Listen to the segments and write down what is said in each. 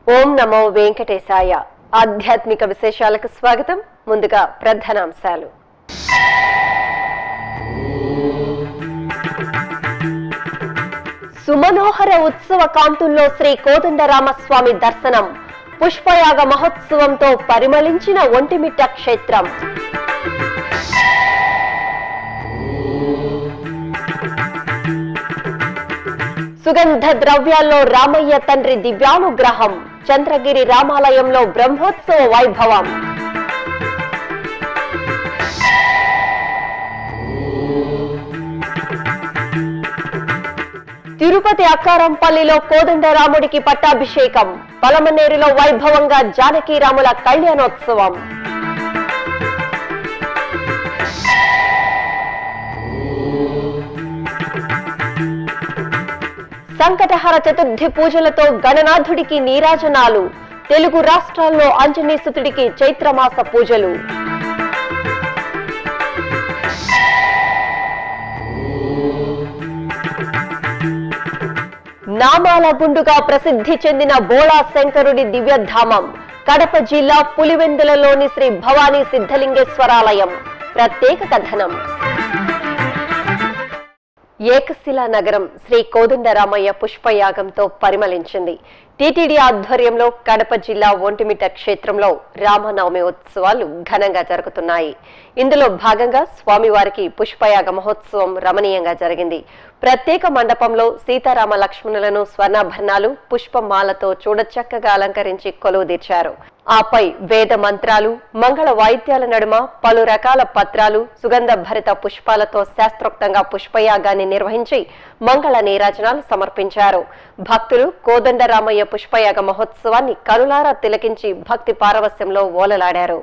ఓం నమో వెంకటేశాయ ఆధ్యాత్మిక విశేషాలకు స్వాగతం ముందుగా ప్రధానాంశాలు సుమనోహర ఉత్సవ కాంతుల్లో శ్రీ కోదండరామస్వామి దర్శనం పుష్పయాగ మహోత్సవంతో పరిమళించిన ఒంటిమిట్ట క్షేత్రం సుగంధ ద్రవ్యాల్లో రామయ్య తండ్రి దివ్యానుగ్రహం చంద్రగిరి రామాలయంలో బ్రహ్మోత్సవ వైభవం తిరుపతి అక్కారంపల్లిలో కోదండరాముడికి పట్టాభిషేకం పలమనేరులో వైభవంగా జానకీరాముల కళ్యాణోత్సవం సంకటహర చతుర్థి పూజలతో గణనాథుడికి నీరాజనాలు తెలుగు రాష్ట్రాల్లో ఆంజనేయసుతుడికి చైత్రమాస పూజలు నామాల గుండుగా ప్రసిద్ధి చెందిన బోళా శంకరుడి దివ్యధామం కడప జిల్లా పులివెందులలోని శ్రీ భవానీ సిద్ధలింగేశ్వరాలయం ప్రత్యేక కథనం ఏకశిలా నగరం శ్రీ కోదండరామయ్య పుష్పయాగంతో పరిమళించింది టీటీడీ ఆధ్వర్యంలో కడప జిల్లా ఒంటిమిట్ట క్షేత్రంలో రామనవమి ఉత్సవాలు ఘనంగా జరుగుతున్నాయి ఇందులో భాగంగా స్వామివారికి పుష్పయాగ మహోత్సవం రమణీయంగా జరిగింది ప్రత్యేక మండపంలో సీతారామ లక్ష్మణులను స్వర్ణాభరణాలు పుష్పమాలతో చూడచక్కగా అలంకరించి కొలువు తీర్చారు ఆపై వేద మంత్రాలు మంగళ వాయిద్యాల నడుమ పలు రకాల పత్రాలు సుగంధ భరిత పుష్పాలతో శాస్త్రోక్తంగా పుష్పయాగాన్ని నిర్వహించి మంగళ నీరాజనాలు సమర్పించారు భక్తులు కోదండరామయ్య పుష్పయాగ మహోత్సవాన్ని కనులారా తిలకించి భక్తి పారవస్యంలో ఓలలాడారు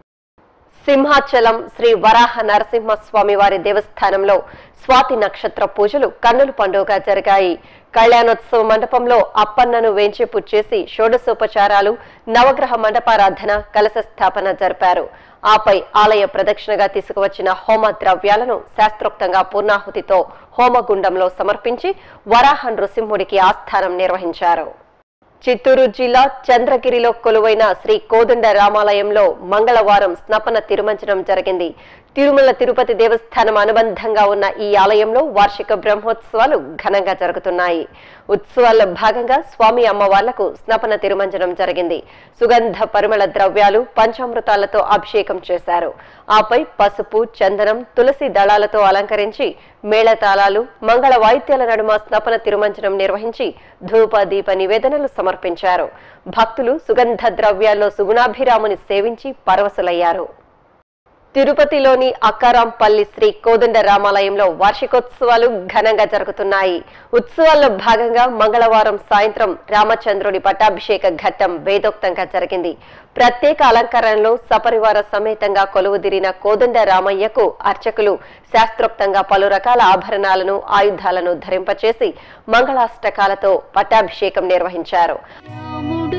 సింహాచలం శ్రీ వరాహ నరసింహస్వామి వారి దేవస్థానంలో స్వాతి నక్షత్ర పూజలు కన్నుల పండుగగా జరిగాయి కళ్యాణోత్సవ మండపంలో అప్పన్నను వేంచేపు చేసి షోడశోపచారాలు నవగ్రహ మండపారాధన కలశ స్థాపన జరిపారు ఆపై ఆలయ ప్రదక్షిణగా తీసుకువచ్చిన హోమ ద్రవ్యాలను శాస్త్రోక్తంగా పూర్ణాహుతితో హోమగుండంలో సమర్పించి వరాహ నృసింహుడికి ఆస్థానం నిర్వహించారు చిత్తూరు జిల్లా చంద్రగిరిలో కొలువైన శ్రీ కోదండ రామాలయంలో మంగళవారం స్నపన తిరుమంజనం జరిగింది తిరుమల తిరుపతి దేవస్థానం అనుబంధంగా ఉన్న ఈ ఆలయంలో వార్షిక బ్రహ్మోత్సవాలు ఘనంగా జరుగుతున్నాయి ఉత్సవాల్లో భాగంగా స్వామి అమ్మవార్లకు స్నపన తిరుమంజనం జరిగింది సుగంధ పరిమళ ద్రవ్యాలు పంచామృతాలతో అభిషేకం చేశారు ఆపై పసుపు చందనం తులసి దళాలతో అలంకరించి మేళతాళాలు మంగళ వాయిద్యాల నడుమ స్నపన తిరుమంజనం నిర్వహించి ధూప దీప నివేదనలు సమర్పించారు భక్తులు సుగంధ ద్రవ్యాల్లో సుగుణాభిరాముని సేవించి పరవశులయ్యారు తిరుపతిలోని అక్కారాంపల్లి శ్రీ కోదండ రామాలయంలో వార్షికోత్సవాలు ఘనంగా జరుగుతున్నాయి ఉత్సవాల్లో భాగంగా మంగళవారం సాయంత్రం రామచంద్రుడి పట్టాభిషేక ఘట్టం వేదోక్తంగా జరిగింది ప్రత్యేక అలంకరణలో సపరివార సమేతంగా కొలువుదిరిన కోదండ రామయ్యకు అర్చకులు శాస్త్రోక్తంగా పలు రకాల ఆభరణాలను ఆయుధాలను ధరింపచేసి మంగళాష్టకాలతో పట్టాభిషేకం నిర్వహించారు రాముడు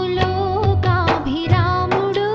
లోకాభిరాముడు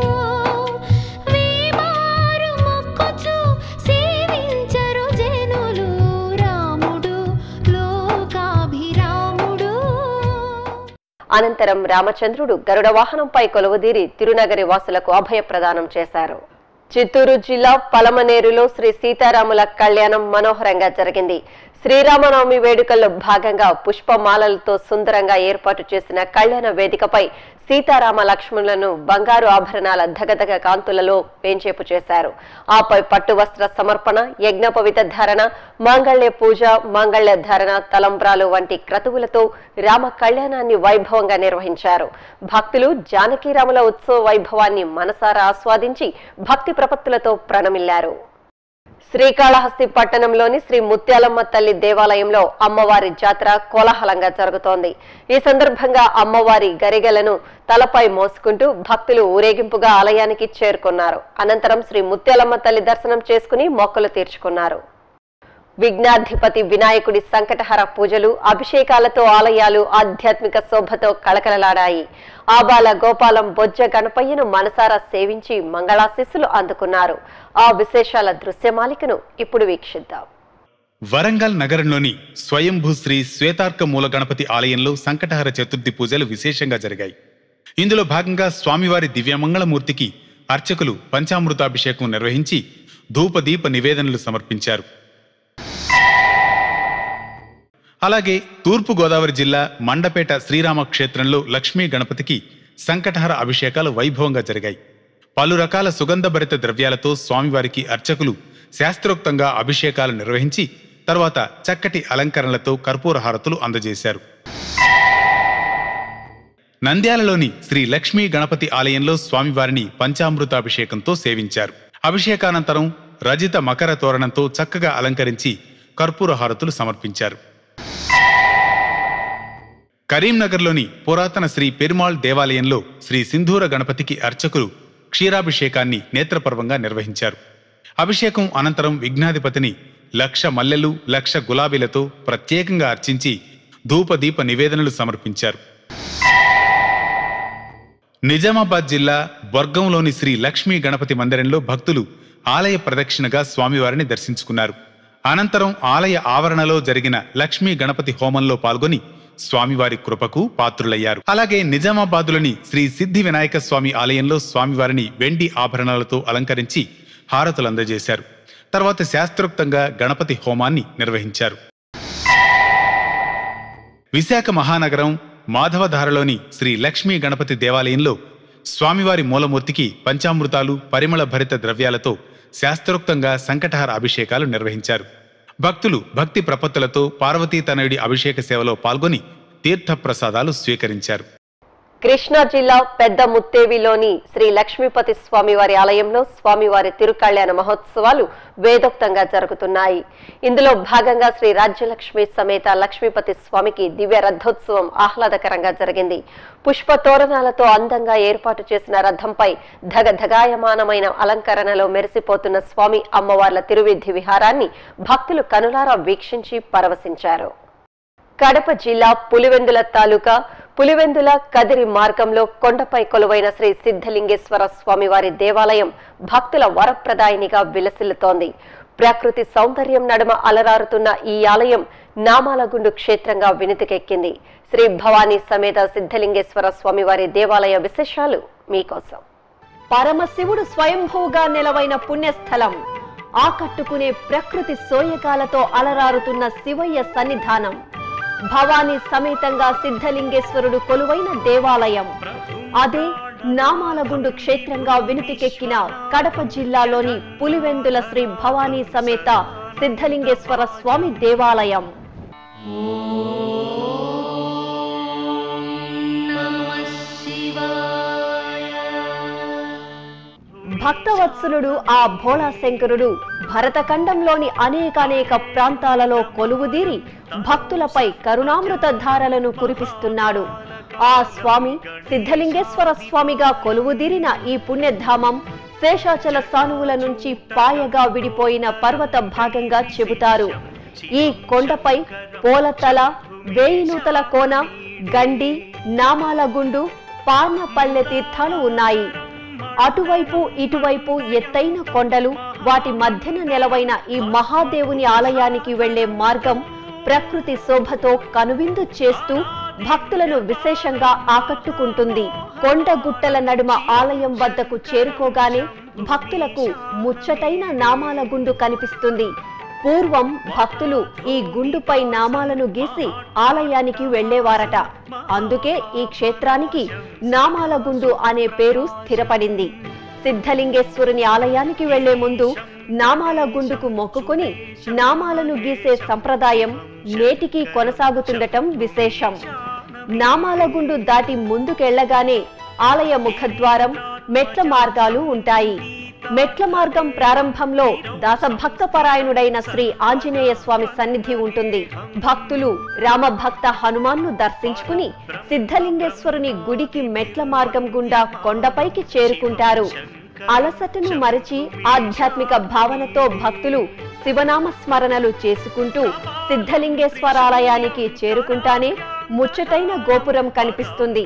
వేమారు మొక్కుచు సేవించరు జనులు రాముడు లోకాభిరాముడు అనంతరం రామచంద్రుడు గరుడ వాహనంపై కొలువుదీరి తిరునగరి వాసులకు అభయ ప్రదానం చేశారు చిత్తూరు జిల్లా పలమనేరులో శ్రీ సీతారాముల కళ్యాణం మనోహరంగా జరిగింది శ్రీరామనవమి వేడుకల్లో భాగంగా పుష్పమాలలతో సుందరంగా ఏర్పాటు చేసిన కళ్యాణ వేదికపై సీతారామ లక్ష్మణులను బంగారు ఆభరణాల ధగధగ కాంతులలో వేంచేపు చేశారు ఆపై పట్టు వస్త్ర సమర్పణ యజ్ఞోపవిత ధారణ మాంగళ్య పూజ మాంగళ్య ధారణ తలంబ్రాలు వంటి క్రతువులతో రామ కళ్యాణాన్ని వైభవంగా నిర్వహించారు భక్తులు జానకీరాముల ఉత్సవ వైభవాన్ని మనసారా ఆస్వాదించి భక్తి ప్రపత్తులతో ప్రణమిల్లారు శ్రీకాళహస్తి పట్టణంలోని శ్రీ ముత్యాలమ్మ తల్లి దేవాలయంలో అమ్మవారి జాతర కోలాహలంగా జరుగుతోంది ఈ సందర్భంగా అమ్మవారి గరిగలను తలపై మోసుకుంటూ భక్తులు ఊరేగింపుగా ఆలయానికి చేరుకున్నారు అనంతరం శ్రీ ముత్యాలమ్మ తల్లి దర్శనం చేసుకుని మొక్కలు తీర్చుకున్నారు విఘ్నాధిపతి వినాయకుడి సంకటహర పూజలు అభిషేకాలతో ఆలయాలు ఆధ్యాత్మిక శోభతో కళకళలాడాయి ఆబాల గోపాలం బొజ్జ గణపయ్యను మనసారా సేవించి మంగళాశిస్సులు అందుకున్నారు ఆ విశేషాల దృశ్యమాలికను ఇప్పుడు వీక్షిద్దాం వరంగల్ నగరంలోని స్వయంభూ శ్రీ శ్వేతార్క మూల గణపతి ఆలయంలో సంకటహర చతుర్థి పూజలు విశేషంగా జరిగాయి ఇందులో భాగంగా స్వామివారి దివ్యమంగళమూర్తికి అర్చకులు పంచామృతాభిషేకం నిర్వహించి ధూపదీప నివేదనలు సమర్పించారు అలాగే తూర్పు గోదావరి జిల్లా మండపేట శ్రీరామ క్షేత్రంలో లక్ష్మీ గణపతికి సంకటహర అభిషేకాలు వైభవంగా జరిగాయి పలు రకాల సుగంధభరిత ద్రవ్యాలతో స్వామివారికి అర్చకులు శాస్త్రోక్తంగా అభిషేకాలు నిర్వహించి తర్వాత చక్కటి అలంకరణలతో కర్పూర హారతులు అందజేశారు నంద్యాలలోని శ్రీ లక్ష్మీ గణపతి ఆలయంలో స్వామివారిని పంచామృతాభిషేకంతో సేవించారు అభిషేకానంతరం రజిత మకర తోరణంతో చక్కగా అలంకరించి కర్పూర హారతులు సమర్పించారు కరీంనగర్లోని పురాతన శ్రీ పెరుమాళ్ దేవాలయంలో శ్రీ సింధూర గణపతికి అర్చకులు క్షీరాభిషేకాన్ని నేత్రపర్వంగా నిర్వహించారు అభిషేకం అనంతరం విఘ్నాధిపతిని లక్ష మల్లెలు లక్ష గులాబీలతో ప్రత్యేకంగా అర్చించి ధూపదీప నివేదనలు సమర్పించారు నిజామాబాద్ జిల్లా బొర్గంలోని శ్రీ లక్ష్మీ గణపతి మందిరంలో భక్తులు ఆలయ ప్రదక్షిణగా స్వామివారిని దర్శించుకున్నారు అనంతరం ఆలయ ఆవరణలో జరిగిన లక్ష్మీ గణపతి హోమంలో పాల్గొని స్వామివారి కృపకు పాత్రులయ్యారు అలాగే నిజామాబాదులోని శ్రీ సిద్ధి వినాయక స్వామి ఆలయంలో స్వామివారిని వెండి ఆభరణాలతో అలంకరించి హారతులు అందజేశారు తర్వాత శాస్త్రోక్తంగా గణపతి హోమాన్ని నిర్వహించారు విశాఖ మహానగరం మాధవధారలోని శ్రీ లక్ష్మీ గణపతి దేవాలయంలో స్వామివారి మూలమూర్తికి పంచామృతాలు పరిమళ భరిత ద్రవ్యాలతో శాస్త్రోక్తంగా సంకటహార అభిషేకాలు నిర్వహించారు భక్తులు భక్తి ప్రపత్తులతో పార్వతీ తనయుడి అభిషేక సేవలో పాల్గొని తీర్థ ప్రసాదాలు స్వీకరించారు కృష్ణా జిల్లా పెద్ద ముత్తేవిలోని శ్రీ లక్ష్మీపతి స్వామివారి ఆలయంలో స్వామివారి తిరుకళ్యాణ మహోత్సవాలు వేదోక్తంగా జరుగుతున్నాయి ఇందులో భాగంగా శ్రీ రాజ్యలక్ష్మి సమేత లక్ష్మీపతి స్వామికి దివ్య రథోత్సవం ఆహ్లాదకరంగా జరిగింది పుష్ప తోరణాలతో అందంగా ఏర్పాటు చేసిన రథంపై ధగధగాయమానమైన అలంకరణలో మెరిసిపోతున్న స్వామి అమ్మవార్ల తిరువిధి విహారాన్ని భక్తులు కనులారా వీక్షించి పరవశించారు కడప జిల్లా పులివెందుల తాలూకా పులివెందుల కదిరి మార్గంలో కొండపై కొలువైన శ్రీ సిద్ధలింగేశ్వర స్వామివారి దేవాలయం భక్తుల వరప్రదాయినిగా విలసిల్లుతోంది ప్రకృతి సౌందర్యం నడుమ అలరారుతున్న ఈ ఆలయం నామాలగుండు క్షేత్రంగా వినితికెక్కింది శ్రీ భవానీ సమేత సిద్ధలింగేశ్వర స్వామివారి దేవాలయ విశేషాలు మీకోసం పరమశివుడు స్వయంభూగా నెలవైన పుణ్యస్థలం ఆకట్టుకునే ప్రకృతి సోయగాలతో అలరారుతున్న శివయ్య సన్నిధానం భవానీ సమేతంగా సిద్ధలింగేశ్వరుడు కొలువైన దేవాలయం అదే నామాలగుండు క్షేత్రంగా వినుతికెక్కిన కడప జిల్లాలోని పులివెందుల శ్రీ భవానీ సమేత సిద్ధలింగేశ్వర స్వామి దేవాలయం భక్తవత్సలుడు ఆ భోళా శంకరుడు భరతఖండంలోని అనేకానేక ప్రాంతాలలో కొలువుదీరి భక్తులపై కరుణామృత ధారలను కురిపిస్తున్నాడు ఆ స్వామి సిద్ధలింగేశ్వర స్వామిగా కొలువుదీరిన ఈ పుణ్యధామం శేషాచల సానువుల నుంచి పాయగా విడిపోయిన పర్వత భాగంగా చెబుతారు ఈ కొండపై పోలతల వేయినూతల కోన గండి నామాల గుండు పార్నపల్లె తీర్థాలు ఉన్నాయి అటువైపు ఇటువైపు ఎత్తైన కొండలు వాటి మధ్యన నెలవైన ఈ మహాదేవుని ఆలయానికి వెళ్లే మార్గం ప్రకృతి శోభతో కనువిందు చేస్తూ భక్తులను విశేషంగా ఆకట్టుకుంటుంది కొండ గుట్టల నడుమ ఆలయం వద్దకు చేరుకోగానే భక్తులకు ముచ్చటైన నామాల గుండు కనిపిస్తుంది పూర్వం భక్తులు ఈ గుండుపై నామాలను గీసి ఆలయానికి వెళ్లేవారట అందుకే ఈ క్షేత్రానికి నామాల గుండు అనే పేరు స్థిరపడింది సిద్ధలింగేశ్వరుని ఆలయానికి వెళ్లే ముందు నామాల గుండుకు మొక్కుకొని నామాలను గీసే సంప్రదాయం నేటికి కొనసాగుతుండటం విశేషం నామాల గుండు దాటి ముందుకెళ్లగానే ఆలయ ముఖద్వారం మెట్ల మార్గాలు ఉంటాయి మెట్ల మార్గం ప్రారంభంలో దాసభక్త పరాయణుడైన శ్రీ ఆంజనేయ స్వామి సన్నిధి ఉంటుంది భక్తులు రామభక్త హనుమాన్ను దర్శించుకుని సిద్ధలింగేశ్వరుని గుడికి మెట్ల మార్గం గుండా కొండపైకి చేరుకుంటారు అలసటను మరచి ఆధ్యాత్మిక భావనతో భక్తులు శివనామ స్మరణలు చేసుకుంటూ సిద్ధలింగేశ్వరాలయానికి చేరుకుంటానే ముచ్చటైన గోపురం కనిపిస్తుంది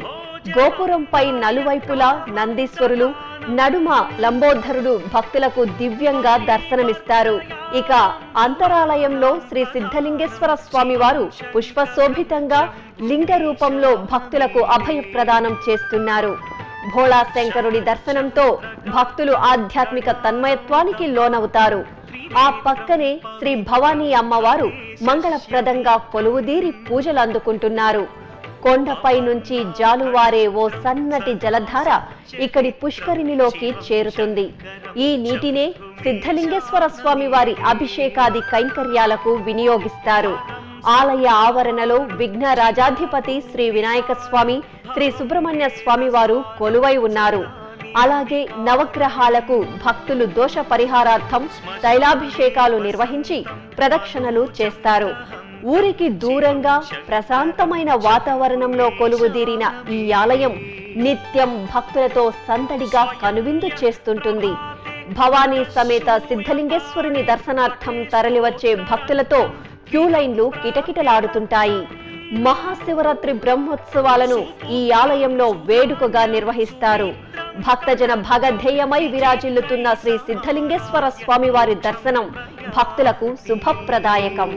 గోపురంపై నలువైపులా నందీశ్వరులు నడుమ లంబోద్ధరుడు భక్తులకు దివ్యంగా దర్శనమిస్తారు ఇక అంతరాలయంలో శ్రీ సిద్ధలింగేశ్వర స్వామి వారు పుష్పశోభితంగా లింగ రూపంలో భక్తులకు అభయ ప్రదానం చేస్తున్నారు భోళా శంకరుడి దర్శనంతో భక్తులు ఆధ్యాత్మిక తన్మయత్వానికి లోనవుతారు ఆ పక్కనే శ్రీ భవానీ అమ్మవారు మంగళప్రదంగా కొలువుదీరి పూజలు అందుకుంటున్నారు కొండపై నుంచి జాలువారే ఓ సన్నటి జలధార ఇక్కడి పుష్కరిణిలోకి చేరుతుంది ఈ నీటినే సిద్ధలింగేశ్వర స్వామి వారి అభిషేకాది కైంకర్యాలకు వినియోగిస్తారు ఆలయ ఆవరణలో విఘ్న రాజాధిపతి శ్రీ వినాయక స్వామి శ్రీ సుబ్రహ్మణ్య స్వామి వారు కొలువై ఉన్నారు అలాగే నవగ్రహాలకు భక్తులు దోష పరిహారార్థం తైలాభిషేకాలు నిర్వహించి ప్రదక్షిణలు చేస్తారు ఊరికి దూరంగా ప్రశాంతమైన వాతావరణంలో కొలువుదీరిన ఈ ఆలయం నిత్యం భక్తులతో సందడిగా కనువిందు చేస్తుంటుంది భవానీ సమేత సిద్ధలింగేశ్వరుని దర్శనార్థం తరలివచ్చే భక్తులతో క్యూ లైన్లు కిటకిటలాడుతుంటాయి మహాశివరాత్రి బ్రహ్మోత్సవాలను ఈ ఆలయంలో వేడుకగా నిర్వహిస్తారు భక్తజన భాగధేయమై విరాజిల్లుతున్న శ్రీ సిద్ధలింగేశ్వర స్వామివారి దర్శనం భక్తులకు శుభప్రదాయకం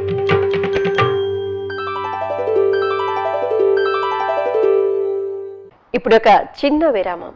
ఇప్పుడు ఒక చిన్న విరామం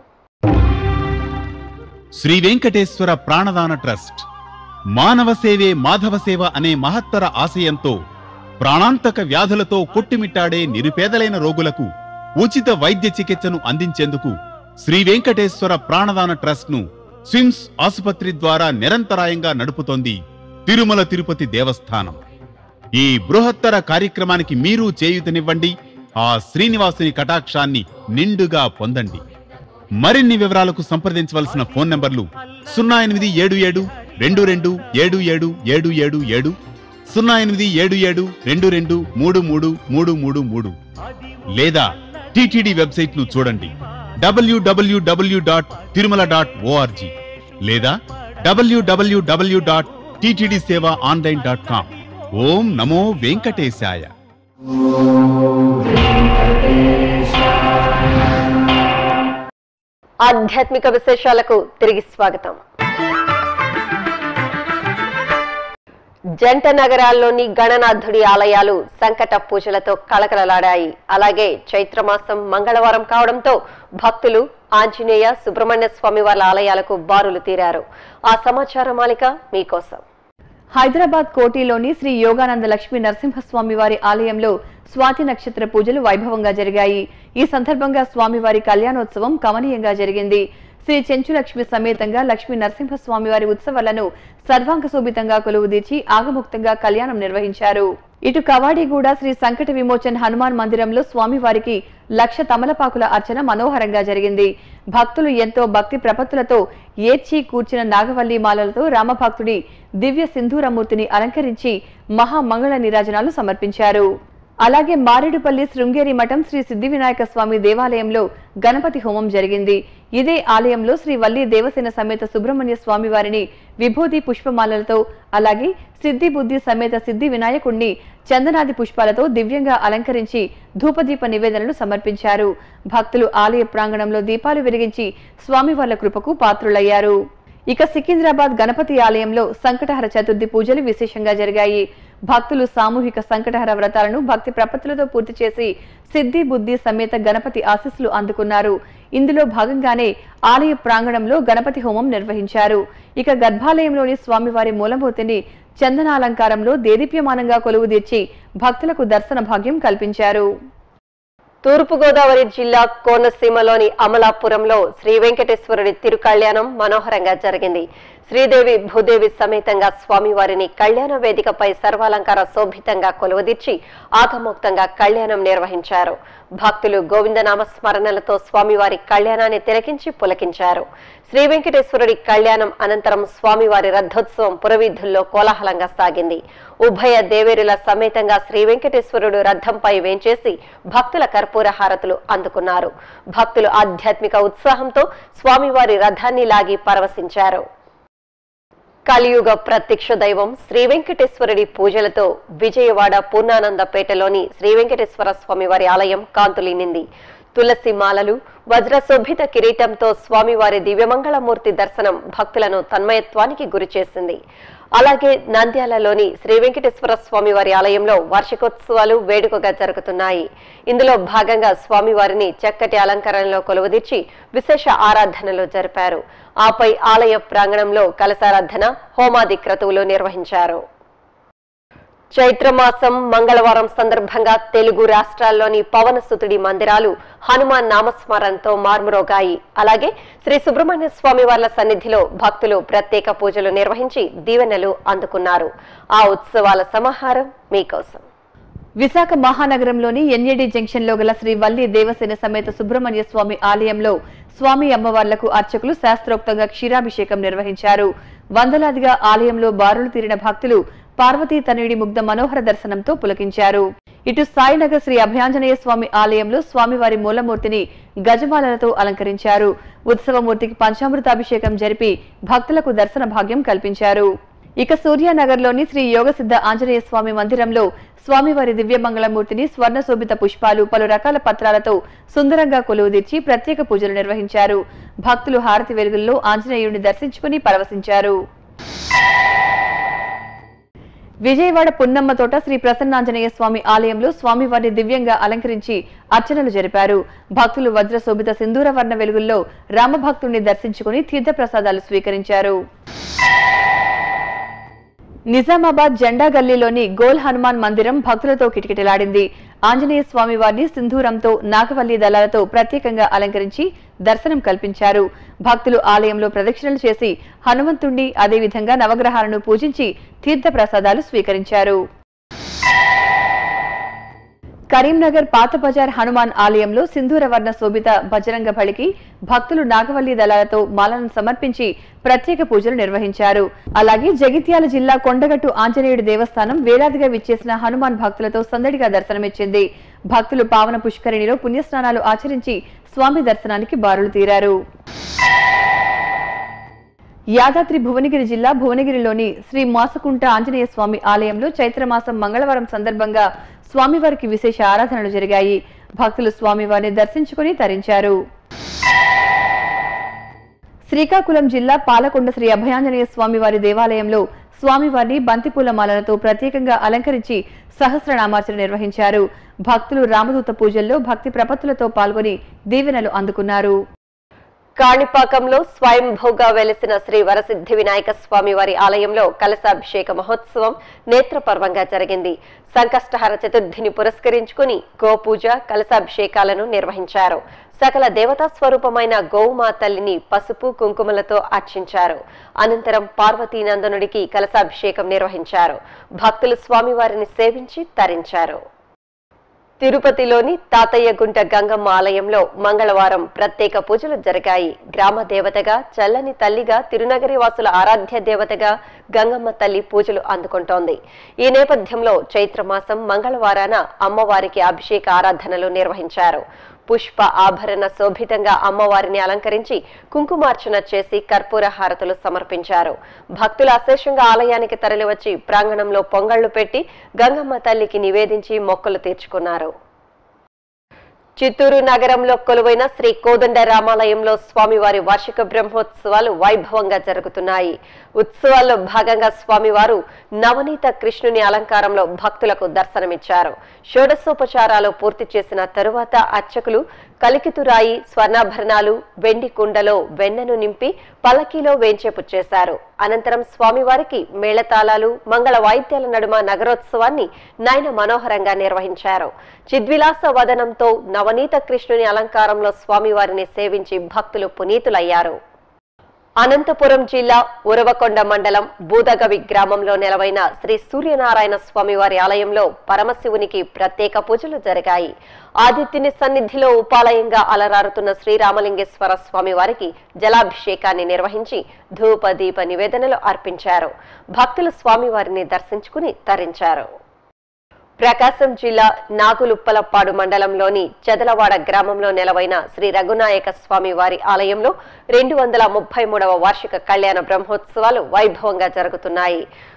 శ్రీ వెంకటేశ్వర ప్రాణదాన ట్రస్ట్ మానవ సేవే మాధవ సేవ అనే మహత్తర ఆశయంతో ప్రాణాంతక వ్యాధులతో కొట్టుమిట్టాడే నిరుపేదలైన రోగులకు ఉచిత వైద్య చికిత్సను అందించేందుకు శ్రీ వెంకటేశ్వర ప్రాణదాన ట్రస్ట్ ను స్విమ్స్ ఆసుపత్రి ద్వారా నిరంతరాయంగా నడుపుతోంది తిరుమల తిరుపతి దేవస్థానం ఈ బృహత్తర కార్యక్రమానికి మీరు చేయూతనివ్వండి ఆ శ్రీనివాసుని కటాక్షాన్ని నిండుగా పొందండి మరిన్ని వివరాలకు సంప్రదించవలసిన ఫోన్ నంబర్లు సున్నా ఎనిమిది ఏడు ఏడు రెండు రెండు ఏడు ఏడు ఏడు ఏడు ఏడు సున్నా ఎనిమిది ఏడు ఏడు రెండు రెండు మూడు మూడు మూడు మూడు మూడు లేదా టిటిడి వెబ్సైట్ ను చూడండి WWW dot Tirumala dot ORG లేదా WWW dot TTD seva online dot com ఓం నమో వెంకటేశాయ ఆధ్యాత్మిక విశేషాలకు తిరిగి స్వాగతం జంట నగరాల్లోని గణనాథుడి ఆలయాలు సంకట పూజలతో కళకళలాడాయి అలాగే చైత్రమాసం మంగళవారం కావడంతో భక్తులు ఆంజనేయ సుబ్రహ్మణ్య స్వామి వాళ్ళ ఆలయాలకు బారులు తీరారు ఆ సమాచార మాలిక మీకోసం హైదరాబాద్ కోటిలోని శ్రీ యోగానంద లక్ష్మీ నరసింహస్వామి వారి ఆలయంలో స్వాతి నక్షత్ర పూజలు వైభవంగా జరిగాయి ఈ సందర్భంగా స్వామివారి కళ్యాణోత్సవం కమనీయంగా జరిగింది శ్రీ చెంచులక్ష్మి సమేతంగా లక్ష్మీ నరసింహస్వామి వారి ఉత్సవాలను సర్వాంగ శోభితంగా కొలువుదీర్చి ఆగముక్తంగా కళ్యాణం నిర్వహించారు ఇటు కవాడిగూడ శ్రీ సంకట విమోచన్ హనుమాన్ మందిరంలో స్వామివారికి లక్ష తమలపాకుల అర్చన మనోహరంగా జరిగింది భక్తులు ఎంతో భక్తి ప్రపత్తులతో ఏర్చి కూర్చిన నాగవల్లి మాలలతో రామభక్తుడి దివ్య సింధూరమూర్తిని అలంకరించి మహామంగళ నీరాజనాలు సమర్పించారు అలాగే మారేడుపల్లి శృంగేరి మఠం శ్రీ సిద్ధి వినాయక స్వామి దేవాలయంలో గణపతి హోమం జరిగింది ఇదే ఆలయంలో శ్రీ వల్లి దేవసేన సమేత సుబ్రహ్మణ్య స్వామి వారిని విభూది పుష్పమాలలతో అలాగే సిద్ధి బుద్ధి సమేత సిద్ధి వినాయకుణ్ణి చందనాది పుష్పాలతో దివ్యంగా అలంకరించి ధూపదీప నివేదనలు సమర్పించారు భక్తులు ఆలయ ప్రాంగణంలో దీపాలు వెలిగించి స్వామివార్ల కృపకు పాత్రులయ్యారు ఇక సికింద్రాబాద్ గణపతి ఆలయంలో సంకటహర చతుర్థి పూజలు విశేషంగా జరిగాయి భక్తులు సామూహిక సంకటహర వ్రతాలను భక్తి ప్రపత్తులతో పూర్తి చేసి సిద్ధి బుద్ధి సమేత గణపతి ఆశీస్సులు అందుకున్నారు ఇందులో భాగంగానే ఆలయ ప్రాంగణంలో గణపతి హోమం నిర్వహించారు ఇక గర్భాలయంలోని స్వామివారి మూలమూర్తిని చందనాలంకారంలో దేదీప్యమానంగా కొలువు తీర్చి భక్తులకు దర్శన భాగ్యం కల్పించారు తూర్పుగోదావరి జిల్లా కోనసీమలోని అమలాపురంలో శ్రీ వెంకటేశ్వరుడి తిరుకళ్యాణం మనోహరంగా జరిగింది శ్రీదేవి భూదేవి సమేతంగా స్వామివారిని కళ్యాణ వేదికపై సర్వాలంకార శోభితంగా కొలువదీర్చి ఆగమోక్తంగా కళ్యాణం నిర్వహించారు భక్తులు గోవిందనామ స్మరణలతో స్వామివారి కళ్యాణాన్ని తిలకించి పులకించారు శ్రీ వెంకటేశ్వరుడి కళ్యాణం అనంతరం స్వామివారి రథోత్సవం పురవీధుల్లో కోలాహలంగా సాగింది ఉభయ దేవేరుల సమేతంగా శ్రీ వెంకటేశ్వరుడు రథంపై వేంచేసి భక్తుల కర్పూర హారతులు అందుకున్నారు భక్తులు ఆధ్యాత్మిక ఉత్సాహంతో స్వామివారి రథాన్ని లాగి పరవశించారు కలియుగ ప్రత్యక్ష దైవం శ్రీ వెంకటేశ్వరుడి పూజలతో విజయవాడ పూర్ణానందపేటలోని శ్రీ వెంకటేశ్వర స్వామి వారి ఆలయం కాంతులీనింది తులసి మాలలు వజ్రశోభిత కిరీటంతో స్వామివారి దివ్యమంగళమూర్తి దర్శనం భక్తులను తన్మయత్వానికి గురిచేసింది అలాగే నంద్యాలలోని శ్రీ వెంకటేశ్వర స్వామివారి ఆలయంలో వార్షికోత్సవాలు వేడుకగా జరుగుతున్నాయి ఇందులో భాగంగా స్వామివారిని చక్కటి అలంకరణలో కొలువుదీర్చి విశేష ఆరాధనలు జరిపారు ఆపై ఆలయ ప్రాంగణంలో కలశారాధన హోమాది క్రతువులు నిర్వహించారు చైత్రమాసం మంగళవారం సందర్భంగా తెలుగు రాష్ట్రాల్లోని పవనసుతుడి మందిరాలు హనుమాన్ నామస్మరణతో మార్మురోగాయి అలాగే శ్రీ సుబ్రహ్మణ్య స్వామి వార్ల సన్నిధిలో భక్తులు ప్రత్యేక పూజలు నిర్వహించి దీవెనలు అందుకున్నారు ఆ ఉత్సవాల సమాహారం మీకోసం విశాఖ మహానగరంలోని ఎన్ఏడి జంక్షన్ లో గల శ్రీ వల్లి దేవసేన సమేత సుబ్రహ్మణ్య స్వామి ఆలయంలో స్వామి అమ్మవార్లకు అర్చకులు శాస్త్రోక్తంగా క్షీరాభిషేకం నిర్వహించారు వందలాదిగా ఆలయంలో బారులు తీరిన భక్తులు పార్వతీ తనయుడి ముగ్ధ మనోహర దర్శనంతో పులకించారు ఇటు సాయినగర్ శ్రీ అభయాంజనేయ స్వామి ఆలయంలో స్వామివారి మూలమూర్తిని గజమాలలతో అలంకరించారు ఉత్సవమూర్తికి పంచామృతాభిషేకం జరిపి భక్తులకు దర్శన భాగ్యం కల్పించారు ఇక సూర్యానగర్లోని శ్రీ యోగసిద్ధ ఆంజనేయ స్వామి మందిరంలో స్వామివారి దివ్యమంగళమూర్తిని స్వర్ణ శోభిత పుష్పాలు పలు రకాల పత్రాలతో సుందరంగా కొలువుదీర్చి ప్రత్యేక పూజలు నిర్వహించారు భక్తులు హారతి వెలుగుల్లో ఆంజనేయుడిని దర్శించుకుని పరవశించారు విజయవాడ పున్నమ్మ తోట శ్రీ ప్రసన్నాంజనేయ స్వామి ఆలయంలో స్వామివారిని దివ్యంగా అలంకరించి అర్చనలు జరిపారు భక్తులు వజ్ర శోభిత సింధూర వర్ణ వెలుగుల్లో రామభక్తుడిని దర్శించుకుని తీర్థప్రసాదాలు స్వీకరించారు నిజామాబాద్ జెండా గల్లీలోని గోల్ హనుమాన్ మందిరం భక్తులతో కిటకిటలాడింది ఆంజనేయ స్వామి వారిని సింధూరంతో నాగవల్లి దళాలతో ప్రత్యేకంగా అలంకరించి దర్శనం కల్పించారు భక్తులు ఆలయంలో ప్రదక్షిణలు చేసి హనుమంతుణ్ణి అదేవిధంగా నవగ్రహాలను పూజించి తీర్థ ప్రసాదాలు స్వీకరించారు కరీంనగర్ పాత బజార్ హనుమాన్ ఆలయంలో సింధూరవర్ణ శోభిత బజరంగ బలికి భక్తులు నాగవల్లి దళాలతో మాలను సమర్పించి ప్రత్యేక పూజలు నిర్వహించారు అలాగే జగిత్యాల జిల్లా కొండగట్టు ఆంజనేయుడి దేవస్థానం వేలాదిగా విచ్చేసిన హనుమాన్ భక్తులతో సందడిగా దర్శనమిచ్చింది భక్తులు పావన పుష్కరిణిలో పుణ్యస్నానాలు ఆచరించి స్వామి దర్శనానికి బారులు తీరారు యాదాద్రి భువనగిరి జిల్లా భువనగిరిలోని శ్రీ మాసకుంట ఆంజనేయ స్వామి ఆలయంలో చైత్రమాసం మంగళవారం సందర్భంగా స్వామివారికి విశేష ఆరాధనలు జరిగాయి భక్తులు స్వామివారిని దర్శించుకుని తరించారు శ్రీకాకుళం జిల్లా పాలకొండ శ్రీ అభయాంజనేయ స్వామివారి దేవాలయంలో స్వామివారిని బంతిపూల మాలలతో ప్రత్యేకంగా అలంకరించి సహస్రనామార్చన నిర్వహించారు భక్తులు రామదూత పూజల్లో భక్తి ప్రపత్తులతో పాల్గొని దీవెనలు అందుకున్నారు కాణిపాకంలో స్వయంభూగా వెలిసిన శ్రీ వరసిద్ధి వినాయక స్వామి వారి ఆలయంలో కలశాభిషేక మహోత్సవం నేత్రపర్వంగా జరిగింది సంకష్టహర చతుర్థిని పురస్కరించుకుని గోపూజ కలశాభిషేకాలను నిర్వహించారు సకల దేవతా స్వరూపమైన గోవుమా తల్లిని పసుపు కుంకుమలతో అర్చించారు అనంతరం పార్వతీనందనుడికి కలశాభిషేకం నిర్వహించారు భక్తులు స్వామివారిని సేవించి తరించారు తిరుపతిలోని తాతయ్యగుంట గంగమ్మ ఆలయంలో మంగళవారం ప్రత్యేక పూజలు జరిగాయి గ్రామ దేవతగా చల్లని తల్లిగా తిరునగరి వాసుల ఆరాధ్య దేవతగా గంగమ్మ తల్లి పూజలు అందుకుంటోంది ఈ నేపథ్యంలో చైత్రమాసం మంగళవారాన అమ్మవారికి అభిషేక ఆరాధనలు నిర్వహించారు పుష్ప ఆభరణ శోభితంగా అమ్మవారిని అలంకరించి కుంకుమార్చన చేసి కర్పూర హారతులు సమర్పించారు భక్తులు అశేషంగా ఆలయానికి తరలివచ్చి ప్రాంగణంలో పొంగళ్లు పెట్టి గంగమ్మ తల్లికి నివేదించి మొక్కలు తీర్చుకున్నారు చిత్తూరు నగరంలో కొలువైన శ్రీ కోదండ రామాలయంలో స్వామివారి వార్షిక బ్రహ్మోత్సవాలు వైభవంగా జరుగుతున్నాయి ఉత్సవాల్లో భాగంగా స్వామివారు నవనీత కృష్ణుని అలంకారంలో భక్తులకు దర్శనమిచ్చారు షోడశోపచారాలు పూర్తి చేసిన తరువాత అర్చకులు కలికితురాయి స్వర్ణాభరణాలు వెండి కుండలో వెన్నను నింపి పల్లకీలో వేంచేపు చేశారు అనంతరం స్వామివారికి మేళతాళాలు మంగళ వాయిద్యాల నడుమ నగరోత్సవాన్ని నయన మనోహరంగా నిర్వహించారు చిద్విలాస వదనంతో నవనీత కృష్ణుని అలంకారంలో స్వామివారిని సేవించి భక్తులు పునీతులయ్యారు అనంతపురం జిల్లా ఉరవకొండ మండలం బూదగవి గ్రామంలో నెలవైన శ్రీ సూర్యనారాయణ స్వామివారి ఆలయంలో పరమశివునికి ప్రత్యేక పూజలు జరిగాయి ఆదిత్యుని సన్నిధిలో ఉపాలయంగా అలరారుతున్న శ్రీరామలింగేశ్వర స్వామివారికి జలాభిషేకాన్ని నిర్వహించి ధూప దీప నివేదనలు అర్పించారు భక్తులు స్వామివారిని దర్శించుకుని తరించారు ప్రకాశం జిల్లా నాగులుప్పలపాడు మండలంలోని చెదలవాడ గ్రామంలో నెలవైన శ్రీ రఘునాయక స్వామి వారి ఆలయంలో రెండు వందల ముప్పై మూడవ వార్షిక కళ్యాణ బ్రహ్మోత్సవాలు వైభవంగా జరుగుతున్నాయి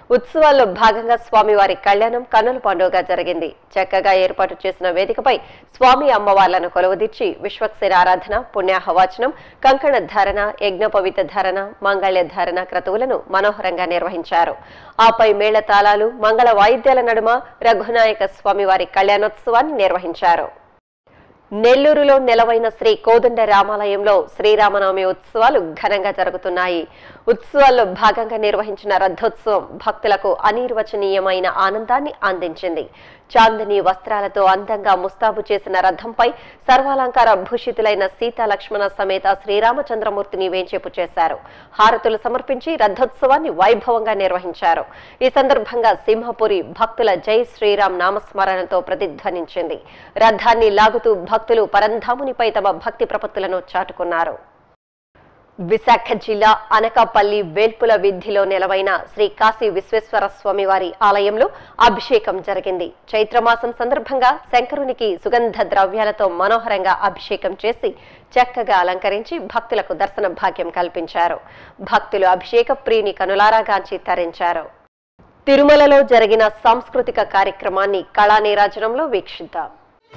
ఉత్సవాల్లో భాగంగా స్వామివారి కళ్యాణం కన్నుల పండుగగా జరిగింది చక్కగా ఏర్పాటు చేసిన వేదికపై స్వామి అమ్మవార్లను కొలువుదీర్చి విశ్వక్సేన ఆరాధన పుణ్యాహవాచనం కంకణ ధారణ యజ్ఞపవిత ధారణ మంగళ్య ధారణ క్రతువులను మనోహరంగా నిర్వహించారు ఆపై మేళతాళాలు మంగళ వాయిద్యాల నడుమ రఘునాయక స్వామివారి కళ్యాణోత్సవాన్ని నిర్వహించారు నెల్లూరులో నెలవైన శ్రీ కోదండ రామాలయంలో శ్రీరామనవమి ఉత్సవాలు ఘనంగా జరుగుతున్నాయి ఉత్సవాల్లో భాగంగా నిర్వహించిన రథోత్సవం భక్తులకు అనిర్వచనీయమైన ఆనందాన్ని అందించింది చాందిని వస్త్రాలతో అందంగా ముస్తాబు చేసిన రథంపై సర్వాలంకార భూషితులైన సీతా లక్ష్మణ సమేత శ్రీరామచంద్రమూర్తిని వేంచేపు చేశారు హారతులు సమర్పించి రథోత్సవాన్ని వైభవంగా నిర్వహించారు ఈ సందర్భంగా సింహపురి భక్తుల జై శ్రీరామ్ నామస్మరణతో ప్రతిధ్వనించింది రథాన్ని లాగుతూ భక్తులు పరంధామునిపై తమ భక్తి ప్రపత్తులను చాటుకున్నారు విశాఖ జిల్లా అనకాపల్లి వేల్పుల వీధిలో నెలవైన శ్రీ కాశీ విశ్వేశ్వర స్వామి వారి ఆలయంలో అభిషేకం జరిగింది చైత్రమాసం సందర్భంగా శంకరునికి సుగంధ ద్రవ్యాలతో మనోహరంగా అభిషేకం చేసి చక్కగా అలంకరించి భక్తులకు దర్శన భాగ్యం కల్పించారు భక్తులు అభిషేక ప్రియుని కనులారాగాంచి తరించారు తిరుమలలో జరిగిన సాంస్కృతిక కార్యక్రమాన్ని కళా నీరాజనంలో వీక్షిద్దాం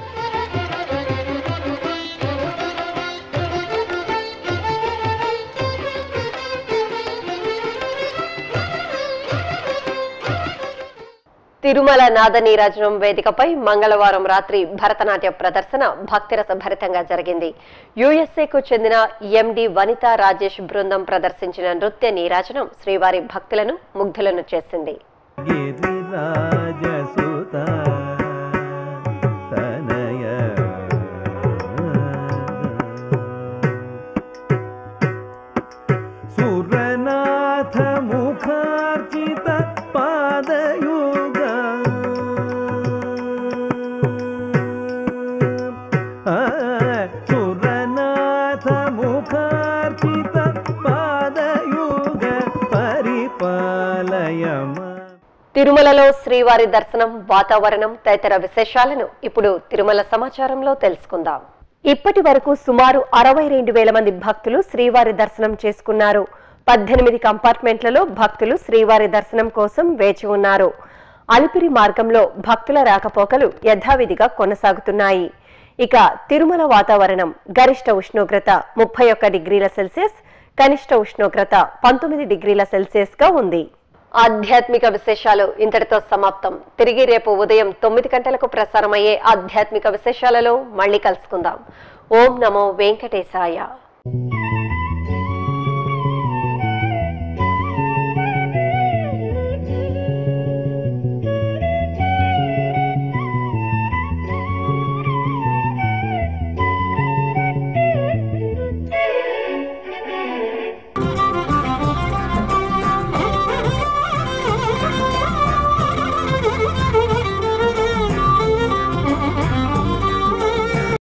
తిరుమల నాద నీరాజనం వేదికపై మంగళవారం రాత్రి భరతనాట్య ప్రదర్శన భక్తిరస భరితంగా జరిగింది యుఎస్ఏకు చెందిన ఎండి వనిత రాజేష్ బృందం ప్రదర్శించిన నృత్య నీరాజనం శ్రీవారి భక్తులను ముగ్ధులను చేసింది గిరిరాజసుత తనయ సురనాథ ముఖార్చిత పాదయుగ ఆ, సురనాథ ముఖార్చిత పాదయుగ పరిపాలయమా తిరుమలలో శ్రీవారి దర్శనం వాతావరణం తదితర విశేషాలను ఇప్పుడు తిరుమల సమాచారంలో తెలుసుకుందాం ఇప్పటి వరకు సుమారు అరవై రెండు వేల మంది భక్తులు శ్రీవారి దర్శనం చేసుకున్నారు పద్దెనిమిది కంపార్ట్మెంట్లలో భక్తులు శ్రీవారి దర్శనం కోసం వేచి ఉన్నారు అలిపిరి మార్గంలో భక్తుల రాకపోకలు యథావిధిగా కొనసాగుతున్నాయి ఇక తిరుమల వాతావరణం గరిష్ట ఉష్ణోగ్రత ముప్పై ఒక్క డిగ్రీల సెల్సియస్ కనిష్ట ఉష్ణోగ్రత పంతొమ్మిది డిగ్రీల సెల్సియస్ గా ఉంది ఆధ్యాత్మిక విశేషాలు ఇంతటితో సమాప్తం తిరిగి రేపు ఉదయం తొమ్మిది గంటలకు ప్రసారమయ్యే ఆధ్యాత్మిక విశేషాలలో మళ్ళీ కలుసుకుందాం ఓం నమో వెంకటేశాయ